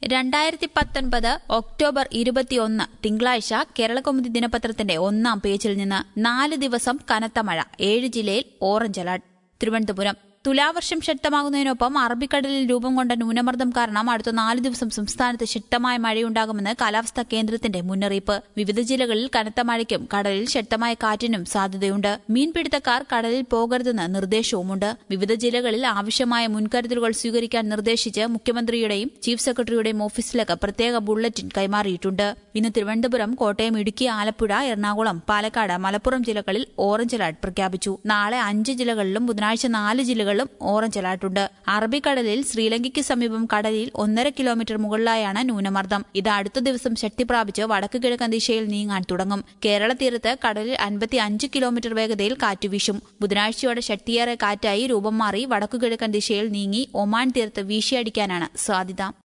രണ്ടായിരത്തി പത്തൊൻപത് ഒക്ടോബർ ഇരുപത്തിയൊന്ന് തിങ്കളാഴ്ച കേരളകൗമുദി ദിനപത്രത്തിന്റെ ഒന്നാം പേജിൽ നിന്ന് നാല് ദിവസം കനത്ത മഴ ഏഴ് ജില്ലയിൽ ഓറഞ്ച് അലർട്ട് തിരുവനന്തപുരം തുലാവർഷം ശക്തമാകുന്നതിനൊപ്പം അറബിക്കടലിൽ രൂപം കൊണ്ട ന്യൂനമർദ്ദം കാരണം അടുത്ത നാല് ദിവസം സംസ്ഥാനത്ത് ശക്തമായ മഴയുണ്ടാകുമെന്ന് കാലാവസ്ഥാ കേന്ദ്രത്തിന്റെ മുന്നറിയിപ്പ് വിവിധ ജില്ലകളിൽ കനത്ത മഴയ്ക്കും കടലിൽ ശക്തമായ കാറ്റിനും സാധ്യതയുണ്ട് മീൻപിടുത്തക്കാർ കടലിൽ പോകരുതെന്ന് നിർദ്ദേശവുമുണ്ട് വിവിധ ജില്ലകളിൽ ആവശ്യമായ മുൻകരുതലുകൾ സ്വീകരിക്കാൻ നിർദ്ദേശിച്ച് മുഖ്യമന്ത്രിയുടെയും ചീഫ് സെക്രട്ടറിയുടെയും ഓഫീസിലേക്ക് പ്രത്യേക ബുള്ളറ്റിൻ കൈമാറിയിട്ടുണ്ട് ഇന്ന് തിരുവനന്തപുരം കോട്ടയം ഇടുക്കി ആലപ്പുഴ എറണാകുളം പാലക്കാട് മലപ്പുറം ജില്ലകളിൽ ഓറഞ്ച് അലർട്ട് പ്രഖ്യാപിച്ചു നാളെ അഞ്ച് ജില്ലകളിലും ബുധനാഴ്ച നാല് ജില്ലകളിലും ഓറഞ്ച് അലർട്ടുണ്ട് അറബിക്കടലിൽ ശ്രീലങ്കയ്ക്ക് സമീപം കടലിൽ ഒന്നര കിലോമീറ്റർ മുകളിലായാണ് ന്യൂനമർദ്ദം ഇത് അടുത്ത ദിവസം ശക്തി പ്രാപിച്ച് വടക്ക് കിഴക്കൻ ദിശയിൽ നീങ്ങാൻ തുടങ്ങും കേരള തീരത്ത് കടലിൽ അൻപത്തി അഞ്ച് കിലോമീറ്റർ വേഗതയിൽ കാറ്റ് വീശും ബുധനാഴ്ചയോടെ ശക്തിയേറെ കാറ്റായി രൂപം മാറി വടക്കു കിഴക്കൻ ദിശയിൽ നീങ്ങി ഒമാൻ തീരത്ത് വീശിയടിക്കാനാണ് സാധ്യത